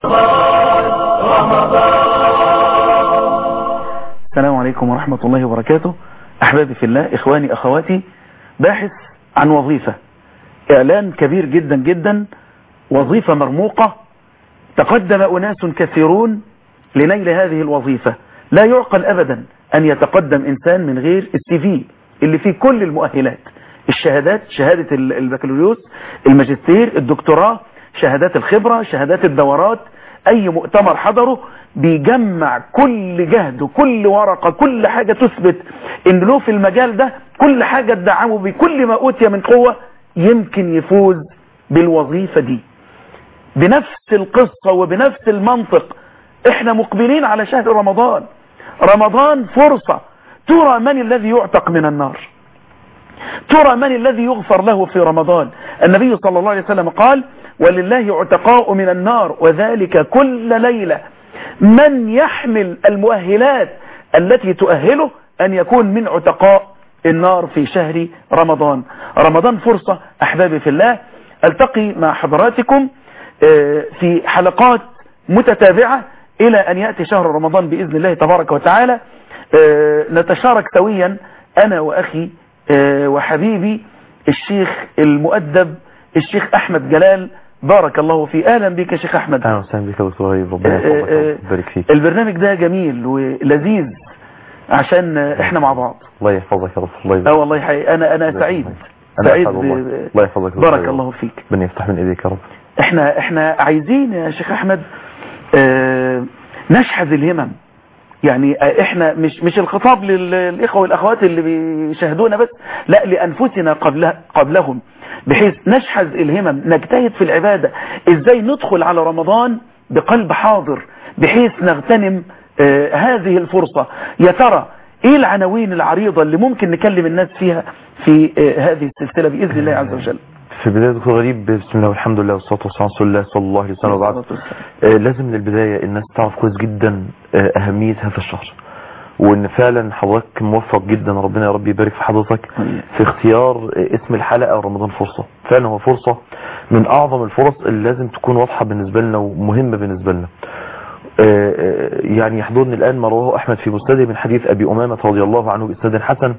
السلام عليكم ورحمة الله وبركاته أحبابي في الله إخواني أخواتي باحث عن وظيفة إعلان كبير جدا جدا وظيفة مرموقة تقدم أناس كثيرون لنيل هذه الوظيفة لا يعقل أبدا أن يتقدم إنسان من غير السي في اللي فيه كل المؤهلات الشهادات شهادة البكالوريوس الماجستير الدكتوراه شهادات الخبرة شهادات الدورات أي مؤتمر حضره بيجمع كل جهد وكل ورقة كل حاجة تثبت ان له في المجال ده كل حاجة تدعمه بكل ما أوتي من قوة يمكن يفوز بالوظيفة دي بنفس القصة وبنفس المنطق احنا مقبلين على شهر رمضان رمضان فرصة ترى من الذي يعتق من النار ترى من الذي يغفر له في رمضان النبي صلى الله عليه وسلم قال ولله عتقاء من النار وذلك كل ليلة من يحمل المؤهلات التي تؤهله أن يكون من عتقاء النار في شهر رمضان رمضان فرصة أحبابي في الله ألتقي مع حضراتكم في حلقات متتابعة إلى أن يأتي شهر رمضان بإذن الله تبارك وتعالى نتشارك سويا أنا وأخي وحبيبي الشيخ المؤدب الشيخ أحمد جلال بارك الله فيه اهلا بك يا شيخ احمد اهلا وسهلا بك يا دكتور غريب ربنا يحفظك ويبارك فيك البرنامج ده جميل ولذيذ عشان احنا مع بعض الله يحفظك يا رب الله يبارك اه والله حقيقي انا انا سعيد أنا سعيد أسعد والله. ب- الله يحفظك بارك الله فيك ربنا يفتح من ايديك يا رب احنا احنا عايزين يا شيخ احمد اه نشحذ الهمم يعني احنا مش مش الخطاب للاخوه والاخوات اللي بيشاهدونا بس لا لانفسنا قبل قبلهم بحيث نشحذ الهمم نجتهد في العباده ازاي ندخل على رمضان بقلب حاضر بحيث نغتنم اه هذه الفرصه يا ترى ايه العناوين العريضه اللي ممكن نكلم الناس فيها في اه هذه السلسله باذن الله عز وجل في البداية دكتور غريب بسم الله والحمد لله والصلاة والسلام على رسول الله صلى الله عليه وسلم وبعد آه، لازم من البداية الناس تعرف كويس جدا آه، أهمية هذا الشهر وان فعلا حضرتك موفق جدا ربنا يا رب يبارك في حضرتك في اختيار آه، اسم الحلقة رمضان فرصة فعلا هو فرصة من اعظم الفرص اللي لازم تكون واضحة بالنسبة لنا ومهمة بالنسبة لنا آه، آه، يعني يحضرني الآن ما رواه أحمد في مسنده من حديث أبي أمامة رضي الله عنه بإسناد حسن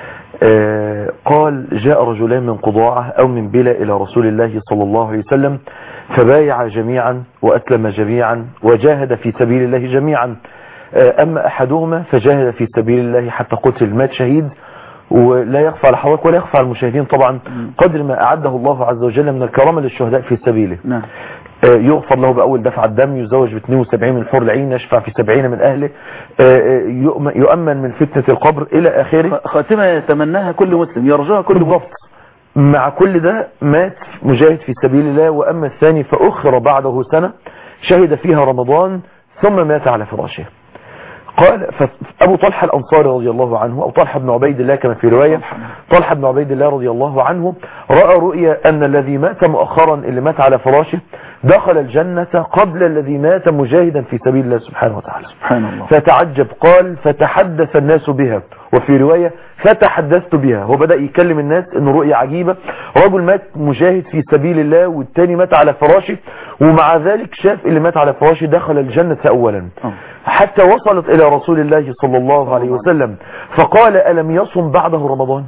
آه، قال جاء رجلان من قضاعة أو من بلا إلى رسول الله صلى الله عليه وسلم فبايع جميعا وأسلم جميعا وجاهد في سبيل الله جميعا آه، أما أحدهما فجاهد في سبيل الله حتى قتل مات شهيد ولا يخفى على حضرتك ولا يخفى على المشاهدين طبعا قدر ما أعده الله عز وجل من الكرامة للشهداء في سبيله نعم آه، يغفر له بأول دفع الدم يزوج ب 72 من حور العين يشفع في 70 من أهله آه، آه، يؤم- يؤمن من فتنة القبر إلى آخره خاتمة يتمناها كل مسلم يرجوها كل مسلم مع كل ده مات مجاهد في سبيل الله وأما الثاني فأخر بعده سنة شهد فيها رمضان ثم مات على فراشه قال فأبو طلحة الأنصاري رضي الله عنه أو طلحة بن عبيد الله كما في رواية طلحة بن عبيد الله رضي الله عنه رأى رؤيا أن الذي مات مؤخرا اللي مات على فراشه دخل الجنة قبل الذي مات مجاهدا في سبيل الله سبحانه وتعالى سبحان الله فتعجب قال فتحدث الناس بها وفي رواية فتحدثت بها هو بدأ يكلم الناس ان رؤية عجيبة رجل مات مجاهد في سبيل الله والتاني مات على فراشه ومع ذلك شاف اللي مات على فراشه دخل الجنة اولا آه. حتى وصلت الى رسول الله صلى الله عليه وسلم فقال ألم يصم بعده رمضان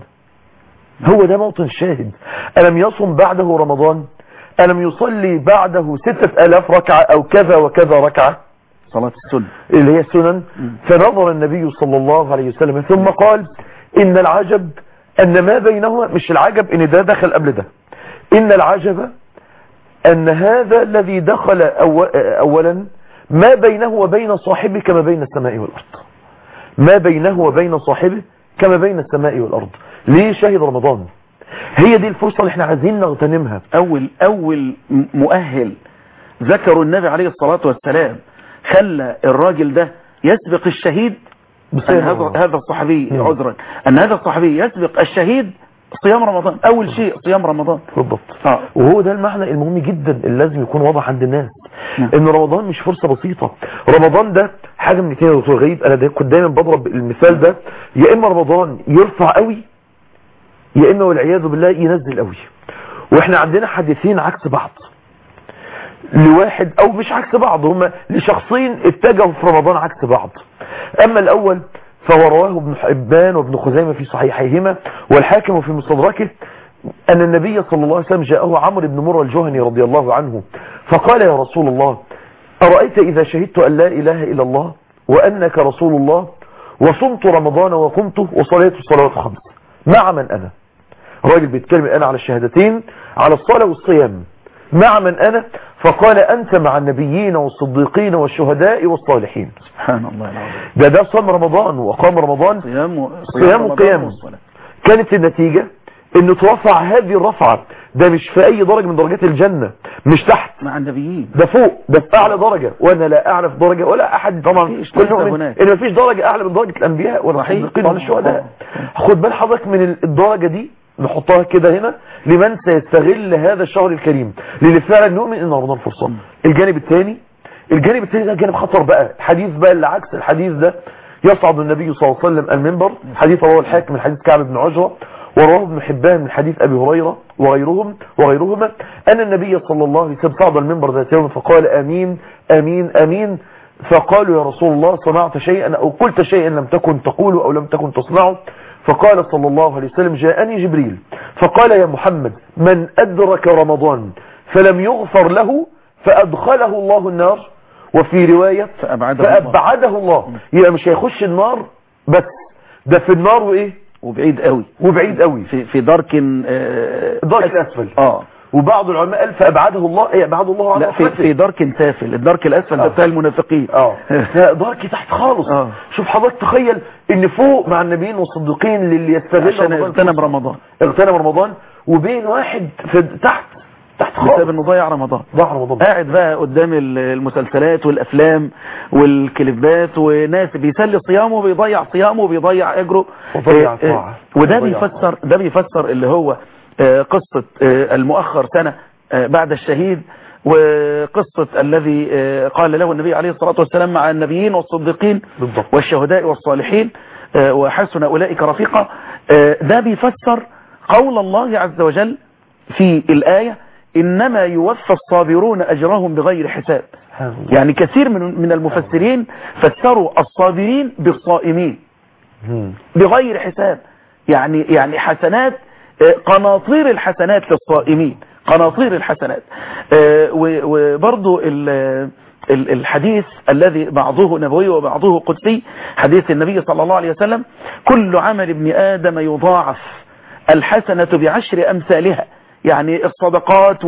هو ده موطن الشاهد ألم يصم بعده رمضان ألم يصلي بعده ستة ألاف ركعة أو كذا وكذا ركعة صلاة السنة اللي هي السنن فنظر النبي صلى الله عليه وسلم ثم قال إن العجب أن ما بينهما مش العجب إن ده دخل قبل ده إن العجب أن هذا الذي دخل أو- أولا ما بينه وبين صاحبه كما بين السماء والأرض ما بينه وبين صاحبه كما بين السماء والأرض ليه شاهد رمضان هي دي الفرصة اللي احنا عايزين نغتنمها أول أول م- مؤهل ذكروا النبي عليه الصلاة والسلام خلى الراجل ده يسبق الشهيد بصيام أن هذا رمضان. هذا الصحابي مم. عذرا أن هذا الصحابي يسبق الشهيد صيام رمضان أول شيء صيام رمضان بالضبط آه. وهو ده المعنى المهم جدا اللي لازم يكون واضح عند الناس نعم. ان رمضان مش فرصة بسيطة رمضان ده حاجة من اتنين يا دكتور غريب انا دا كنت دايما بضرب المثال ده يا اما رمضان يرفع قوي يا اما والعياذ بالله ينزل قوي واحنا عندنا حديثين عكس بعض لواحد او مش عكس بعض هم لشخصين اتجهوا في رمضان عكس بعض اما الاول فهو رواه ابن حبان وابن خزيمة في صحيحيهما والحاكم في مستدركه ان النبي صلى الله عليه وسلم جاءه عمرو بن مرة الجهني رضي الله عنه فقال يا رسول الله أرأيت إذا شهدت أن لا إله إلا الله وأنك رسول الله وصمت رمضان وقمت وصليت الصلوات الخمس مع من أنا راجل بيتكلم الآن على الشهادتين على الصلاة والصيام مع من أنا فقال أنت مع النبيين والصديقين والشهداء والصالحين سبحان الله العظيم ده ده صام رمضان وقام رمضان صيام و... صيام رمضان وقيام. والصلاة. كانت النتيجة انه ترفع هذه الرفعة ده مش في اي درجة من درجات الجنة مش تحت مع النبيين ده فوق ده في اعلى درجة وانا لا اعرف درجة ولا احد طبعا مفيش كل لسه مؤمن هناك. ان مفيش درجة اعلى من درجة الانبياء ولا صحيح. الصديقين طبعا. ولا الشهداء طبعا. خد بال حضرتك من الدرجة دي نحطها كده هنا لمن سيستغل هذا الشهر الكريم للي فعلا يؤمن ان رمضان فرصة الجانب الثاني الجانب الثاني ده جانب خطر بقى الحديث بقى اللي عكس الحديث ده يصعد النبي صلى الله عليه وسلم المنبر حديث رواه الحاكم من حديث كعب بن عجرة ورواه ابن حبان من حديث أبي هريرة وغيرهم وغيرهما أن النبي صلى الله عليه وسلم صعد المنبر ذات يوم فقال أمين أمين أمين فقالوا يا رسول الله صنعت شيئا أو قلت شيئا لم تكن تقوله أو لم تكن تصنعه فقال صلى الله عليه وسلم جاءني جبريل فقال يا محمد من أدرك رمضان فلم يغفر له فأدخله الله النار وفي رواية فأبعده الله. فأبعده الله يبقى مش هيخش النار بس ده في النار وإيه وبعيد قوي وبعيد قوي في في دارك آه، الدرك الأسفل اه وبعض العلماء قال فأبعده الله إيه أبعده الله عن لا في رحمته في دارك سافل الدارك الاسفل ده آه. بتاع المنافقين اه ده درك تحت خالص آه. شوف حضرتك تخيل ان فوق مع النبيين والصديقين للي يستغل عشان رمضان اغتنم رمضان اغتنم رمضان وبين واحد في تحت تحت بسبب خالص انه ضيع رمضان ضاع رمضان قاعد بقى قدام ال- المسلسلات والافلام والكليبات وناس بيسلي صيامه وبيضيع صيامه وبيضيع اجره وضيع آه، آه، طاعة. وده وضيع بيفسر ده بيفسر اللي هو آه، قصة آه، المؤخر سنة آه، بعد الشهيد وقصة الذي آه، قال له النبي عليه الصلاة والسلام مع النبيين والصديقين بالضبط. والشهداء والصالحين آه، وحسن أولئك رفيقا آه، ده بيفسر قول الله عز وجل في الآية إنما يوفى الصابرون أجرهم بغير حساب سبحان الله. يعني كثير من من المفسرين فسروا الصابرين بالصائمين مم. بغير حساب يعني يعني حسنات آه، قناطير الحسنات للصائمين قناطير الحسنات آه، و- وبرضو ال- ال- الحديث الذي بعضه نبوي وبعضه قدسي حديث النبي صلى الله عليه وسلم كل عمل ابن آدم يضاعف الحسنة بعشر أمثالها يعني الصدقات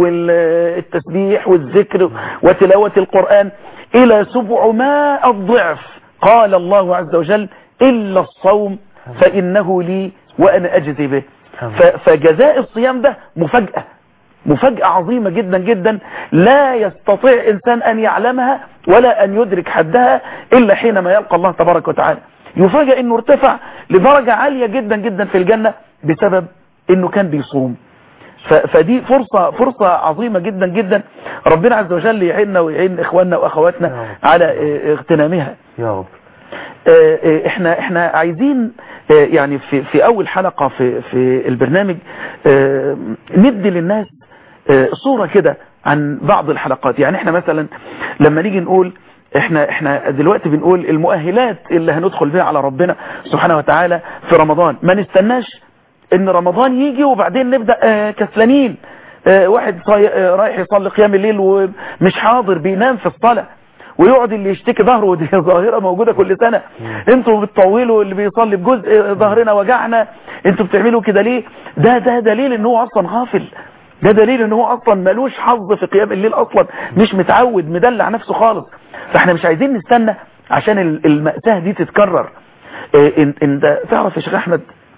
والتسبيح والذكر وتلاوة القرآن إلى سبعمائة ضعف قال الله عز وجل إلا الصوم فإنه لي وأنا أجزي به ف- فجزاء الصيام ده مفاجأة مفاجأة عظيمة جدا جدا لا يستطيع إنسان أن يعلمها ولا أن يدرك حدها إلا حينما يلقى الله تبارك وتعالى يفاجأ أنه ارتفع لدرجة عالية جدا جدا في الجنة بسبب أنه كان بيصوم ف- فدي فرصة فرصة عظيمة جدا جدا ربنا عز وجل يعيننا ويعين إخواننا يا وأخواتنا رب. على اه، اغتنامها يا رب آه، آه، احنا احنا عايزين آه، يعني في في اول حلقة في في البرنامج آه، ندي للناس آه، صورة كده عن بعض الحلقات يعني احنا مثلا لما نيجي نقول احنا احنا دلوقتي بنقول المؤهلات اللي هندخل بها على ربنا سبحانه وتعالى في رمضان ما نستناش ان رمضان يجي وبعدين نبدأ آه، كسلانين آه، واحد صاي- آه، رايح يصلي قيام الليل ومش حاضر بينام في الصلاة ويقعد اللي يشتكي ظهره ودي ظاهرة موجودة كل سنة انتوا بتطولوا اللي بيصلي بجزء آه، ظهرنا وجعنا انتوا بتعملوا كده ليه ده ده دليل ان هو اصلا غافل ده دليل ان هو اصلا ملوش حظ في قيام الليل اصلا مش متعود مدلع نفسه خالص فاحنا مش عايزين نستنى عشان ال- المأساة دي تتكرر آه، ان انت تعرف يا شيخ احمد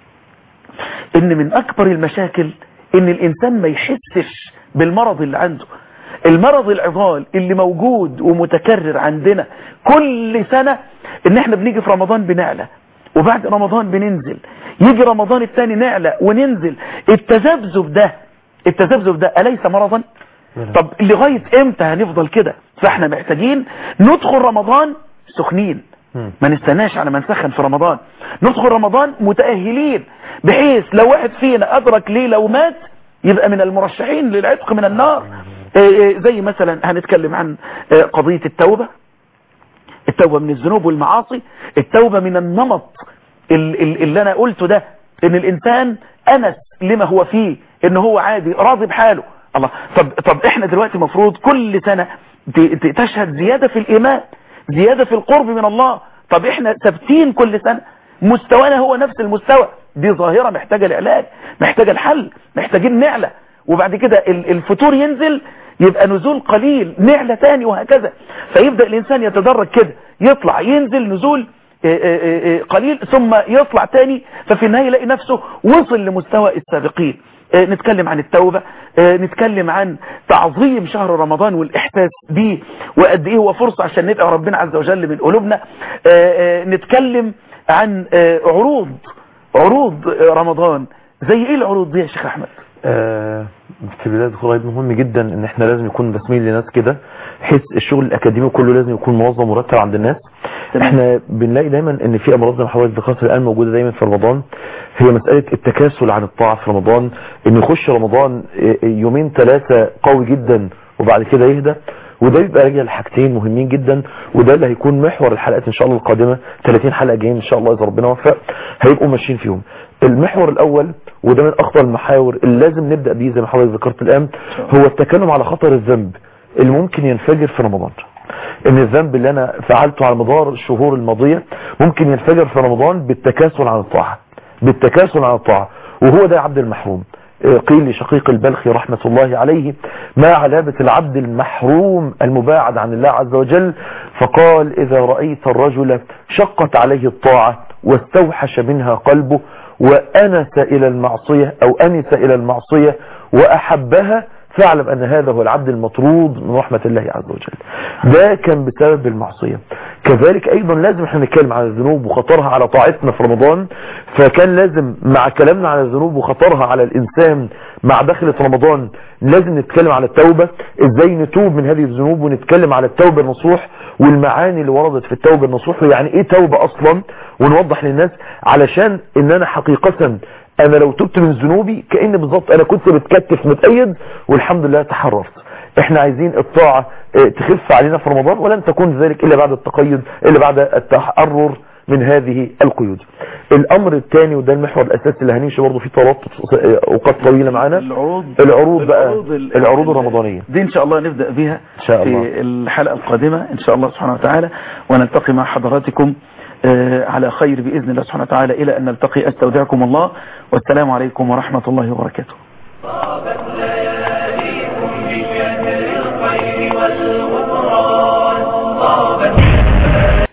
ان من اكبر المشاكل ان الانسان ما يحسش بالمرض اللي عنده المرض العضال اللي موجود ومتكرر عندنا كل سنة ان احنا بنيجي في رمضان بنعلى وبعد رمضان بننزل يجي رمضان الثاني نعلى وننزل التذبذب ده التذبذب ده أليس مرضا طب لغاية امتى هنفضل كده فاحنا محتاجين ندخل رمضان سخنين مم. ما نستناش على ما نسخن في رمضان ندخل رمضان متأهلين بحيث لو واحد فينا أدرك ليلة ومات يبقى من المرشحين للعتق من النار زي مثلا هنتكلم عن قضية التوبة التوبة من الذنوب والمعاصي التوبة من النمط اللي انا قلته ده ان الانسان انس لما هو فيه ان هو عادي راضي بحاله الله طب طب احنا دلوقتي مفروض كل سنة تشهد زيادة في الايمان زيادة في القرب من الله طب احنا ثابتين كل سنة مستوانا هو نفس المستوى دي ظاهرة محتاجة العلاج محتاجة الحل محتاجين نعلة وبعد كده الفتور ينزل يبقى نزول قليل نعلة تاني وهكذا فيبدأ الإنسان يتدرج كده يطلع ينزل نزول قليل ثم يطلع تاني ففي النهاية يلاقي نفسه وصل لمستوى السابقين نتكلم عن التوبة نتكلم عن تعظيم شهر رمضان والإحساس به وقد إيه هو فرصة عشان ندعو ربنا عز وجل من قلوبنا نتكلم عن عروض عروض رمضان زي إيه العروض دي يا شيخ أحمد آه في بداية قريب مهم جدا ان احنا لازم يكون رسمين لناس كده بحيث الشغل الاكاديمي كله لازم يكون منظم مرتب عند الناس تمام. احنا بنلاقي دايما ان في امراض زي ما حضرتك ذكرت الان موجوده دايما في رمضان هي مساله التكاسل عن الطاعه في رمضان ان يخش رمضان يومين ثلاثه قوي جدا وبعد كده يهدى وده بيبقى راجع لحاجتين مهمين جدا وده اللي هيكون محور الحلقات ان شاء الله القادمه 30 حلقه جايين ان شاء الله اذا ربنا وفق هيبقوا ماشيين فيهم المحور الاول وده من اخطر المحاور اللي لازم نبدا بيه زي ما حضرتك ذكرت الان هو التكلم على خطر الذنب اللي ممكن ينفجر في رمضان ان الذنب اللي انا فعلته على مدار الشهور الماضيه ممكن ينفجر في رمضان بالتكاسل عن الطاعه بالتكاسل عن الطاعه وهو ده عبد المحروم قيل لشقيق البلخي رحمة الله عليه ما علامة العبد المحروم المباعد عن الله عز وجل فقال إذا رأيت الرجل شقت عليه الطاعة واستوحش منها قلبه وأنس إلى المعصية أو أنس إلى المعصية وأحبها فاعلم أن هذا هو العبد المطرود من رحمة الله عز وجل ده كان بسبب المعصية كذلك أيضا لازم احنا نتكلم عن الذنوب وخطرها على طاعتنا في رمضان فكان لازم مع كلامنا عن الذنوب وخطرها على الإنسان مع دخلة رمضان لازم نتكلم على التوبة ازاي نتوب من هذه الذنوب ونتكلم على التوبة النصوح والمعاني اللي وردت في التوبة النصوح ويعني ايه توبة اصلا ونوضح للناس علشان ان انا حقيقة انا لو تبت من ذنوبي كأن بالظبط انا كنت متكتف متأيد والحمد لله تحررت احنا عايزين الطاعة تخف علينا في رمضان ولن تكون ذلك الا بعد التقيد الا بعد التحرر من هذه القيود الامر الثاني وده المحور الاساسي اللي هنمشي برضه فيه طلبات اوقات طويله معانا العروض العروض بقى العروض, العروض الرمضانيه دي ان شاء الله نبدا بها إن شاء الله. في الحلقه القادمه ان شاء الله سبحانه وتعالى ونلتقي مع حضراتكم آه، على خير باذن الله سبحانه وتعالى الى ان نلتقي استودعكم الله والسلام عليكم ورحمه الله وبركاته